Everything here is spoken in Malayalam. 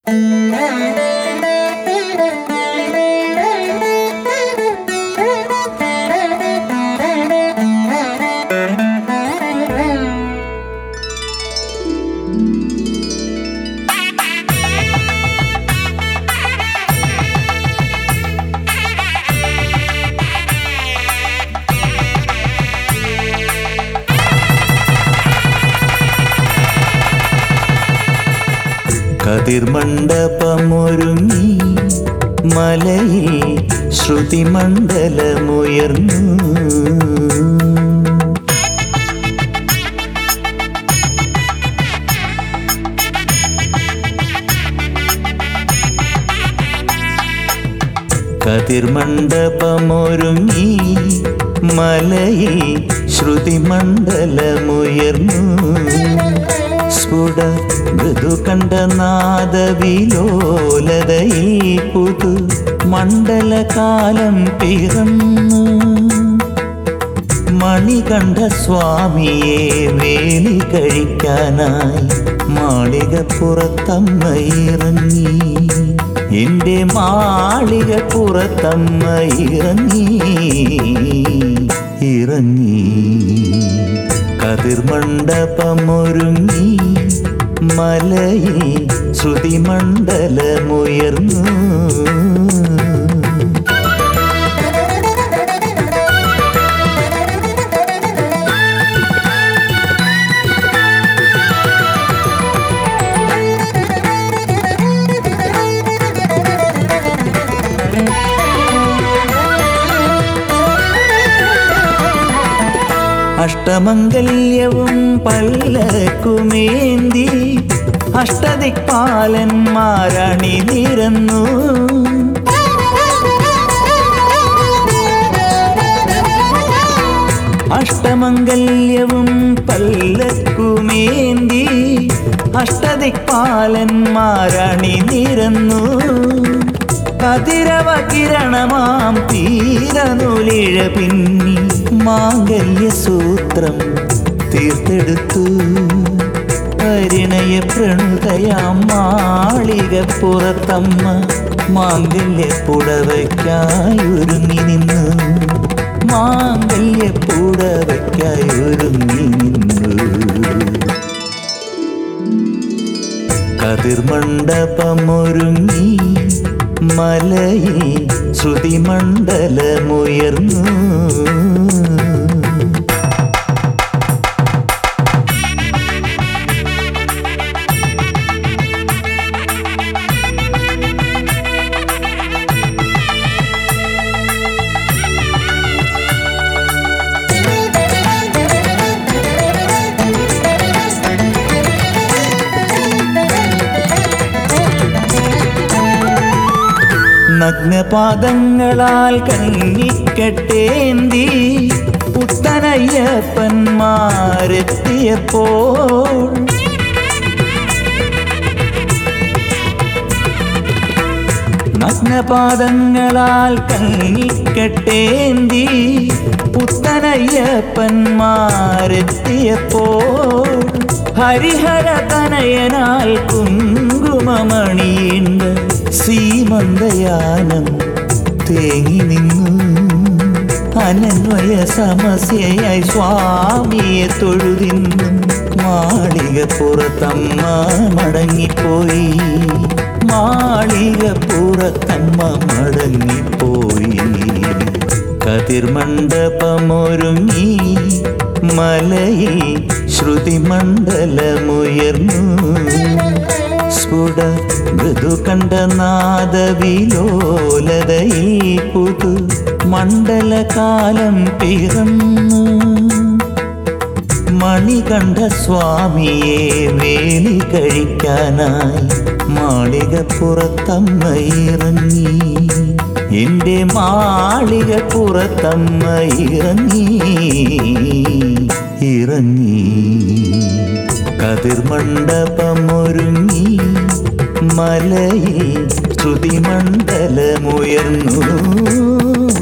കതിർമണ്ഡപമൊരുങ്ങി മലയിൽ ശ്രുതിമണ്ഡലമുയർന്നു കതിർമണ്ഡപമൊരുങ്ങി മലയിൽ ശ്രുതിമണ്ഡലമുയർന്നു സ്ഫുട മൃദുകണ്ഠനാദവിലോലതയിൽ പുതു മണ്ഡലകാലം പിറന്നു മണികണ്ഠ സ്വാമിയെ വേലി കഴിക്കാനായി മാളികപ്പുറത്തമ്മ ഇറങ്ങി എന്റെ മാളികപ്പുറത്തമ്മ ഇറങ്ങി ഇറങ്ങി കതിർമണ്ഡപമൊരുങ്ങി മലയിൽ ശ്രുതിമണ്ഡലമുയർന്നു അഷ്ടമംഗല്യവും പല്ലക്കുമേന്തി അഷ്ടദിക്പാലന്മാരണി നിരന്നു അഷ്ടമംഗല്യവും പല്ലക്കുമേന്തി അഷ്ടദിക്പാലന്മാരണി നിരന്നു കതിരവ കിരണമാം തീരനൂലിഴ പിന്നി മാംഗല്യസൂത്രം തീർത്തെടുത്തു പരിണയ പ്രണുതയാം മാളിക പുറത്തമ്മ മാംഗല്യ പുടവയ്ക്കായി ഒരുങ്ങി നിന്നു മാംഗല്യ പുടവയ്ക്കായി ഒരുങ്ങി നിന്നു കതിർമണ്ഡപമൊരുങ്ങി മലയിൽ ശ്രുതിമണ്ഡലമുയർന്നു നഗ്നപാദങ്ങളാൽ കണ്ണിക്കെട്ടേന്തി പുത്തനയ്യപ്പന്മാരെത്തിയപ്പോൾ നഗ്നപാദങ്ങളാൽ കണ്ണിക്കെട്ടേന്തി പുത്തനയ്യപ്പന്മാരെത്തിയപ്പോൾ ഹരിഹര തനയനാൽ കുങ്കുമമണിയുണ്ട് സീമന്തയാനം തേങ്ങി നിന്നു അനന്വയ സമസ്യയായി സ്വാമിയെ തൊഴുതിന്നും മാളിക പുറത്തമ്മ മടങ്ങിപ്പോയി മാളിക പുറത്തമ്മ മടങ്ങിപ്പോയി കതിർമണ്ഡപമൊരുങ്ങി മലയിൽ ശ്രുതിമണ്ഡലമുയർന്നു സ്ഫുട മൃദുകണ്ഠനാദവിലോലതയിൽ പുതു മണ്ഡലകാലം പിറന്നു മണികണ്ഠ സ്വാമിയെ വേലി കഴിക്കാനായി മാളികപ്പുറത്തമ്മ ഇറങ്ങി എന്റെ മാളികപ്പുറത്തമ്മ ഇറങ്ങി ഇറങ്ങി കതിർമണ്ഡപമൊരുങ്ങി മലയിൽ ശ്രുതിമണ്ഡലമുയർന്നു